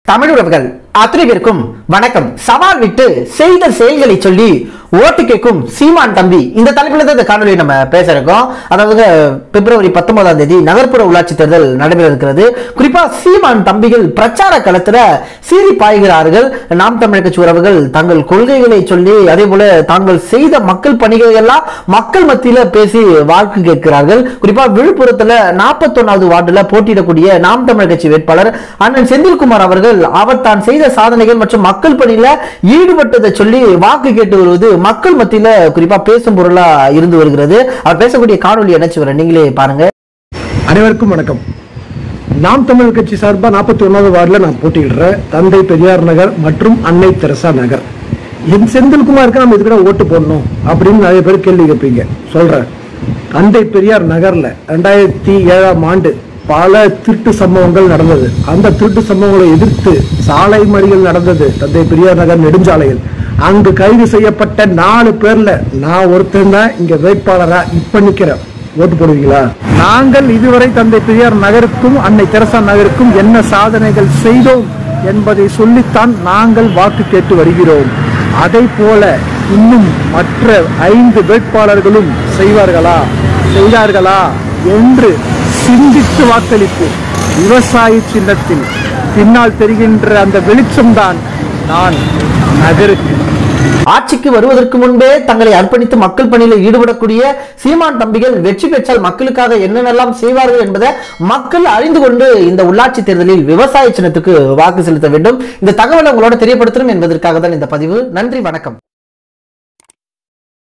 தமிழ் உறவுகள் அத்தனை பேருக்கும் வணக்கம் சவால் விட்டு செய்த செயல்களை சொல்லி ஓட்டு கேட்கும் சீமான் தம்பி இந்த தலைப்புல தான் இந்த காணொலி நம்ம பேச இருக்கோம் அதாவது பிப்ரவரி பத்தொன்பதாம் தேதி நகர்ப்புற உள்ளாட்சி தேர்தல் நடைபெற இருக்கிறது குறிப்பா சீமான் தம்பிகள் பிரச்சார களத்துல சீறி பாய்கிறார்கள் நாம் தமிழர் கட்சி உறவுகள் தங்கள் கொள்கைகளை சொல்லி அதே போல தாங்கள் செய்த மக்கள் பணிகளை எல்லாம் மக்கள் மத்தியில பேசி வாக்கு கேட்கிறார்கள் குறிப்பா விழுப்புரத்துல நாற்பத்தொன்னாவது வார்டுல போட்டியிடக்கூடிய நாம் தமிழர் கட்சி வேட்பாளர் அண்ணன் செந்தில்குமார் அவர்கள் அவர் தான் செய்த சாதனைகள் மற்றும் மக்கள் பணியில ஈடுபட்டதை சொல்லி வாக்கு கேட்டு வருவது மக்கள் மத்தியில குறிப்பா பேசும் பொருளா இருந்து வருகிறது அவர் பேசக்கூடிய காணொலி என்னச்சு வர நீங்களே பாருங்க அனைவருக்கும் வணக்கம் நாம் தமிழர் கட்சி சார்பாக நாற்பத்தி ஒன்றாவது வார்டில் நான் போட்டியிடுறேன் தந்தை பெரியார் நகர் மற்றும் அன்னை தெரசா நகர் என் செந்தில்குமாருக்கு நம்ம இதுக்கு ஓட்டு போடணும் அப்படின்னு நிறைய பேர் கேள்வி கேட்பீங்க சொல்றேன் தந்தை பெரியார் நகர்ல ரெண்டாயிரத்தி ஏழாம் ஆண்டு பல திருட்டு சம்பவங்கள் நடந்தது அந்த திருட்டு சம்பவங்களை எதிர்த்து சாலை மறியல் நடந்தது தந்தை பெரியார் நகர் நெடுஞ்சாலையில் அங்கு கைது செய்யப்பட்ட நாலு பேர்ல நான் ஒருத்தன் தான் இங்க வேட்பாளரா இப்ப நிக்கிறேன் ஓட்டு போடுவீங்களா நாங்கள் இதுவரை தந்தை பெரியார் நகருக்கும் அன்னை தெரசா நகருக்கும் என்ன சாதனைகள் செய்தோம் என்பதை சொல்லித்தான் நாங்கள் வாக்கு கேட்டு வருகிறோம் அதை போல இன்னும் மற்ற ஐந்து வேட்பாளர்களும் செய்வார்களா செய்தார்களா என்று சிந்தித்து வாக்களிப்பு விவசாய சின்னத்தில் பின்னால் தெரிகின்ற அந்த வெளிச்சம்தான் நான் நகருக்கு ஆட்சிக்கு வருவதற்கு முன்பே தங்களை அர்ப்பணித்து மக்கள் பணியில் ஈடுபடக்கூடிய சீமான் தம்பிகள் வெற்றி பெற்றால் மக்களுக்காக என்னென்னலாம் செய்வார்கள் என்பதை மக்கள் அறிந்து கொண்டு இந்த உள்ளாட்சி தேர்தலில் விவசாய சின்னத்துக்கு வாக்கு செலுத்த வேண்டும் இந்த தகவலை உங்களோட தெரியப்படுத்தணும் என்பதற்காக தான் இந்த பதிவு நன்றி வணக்கம்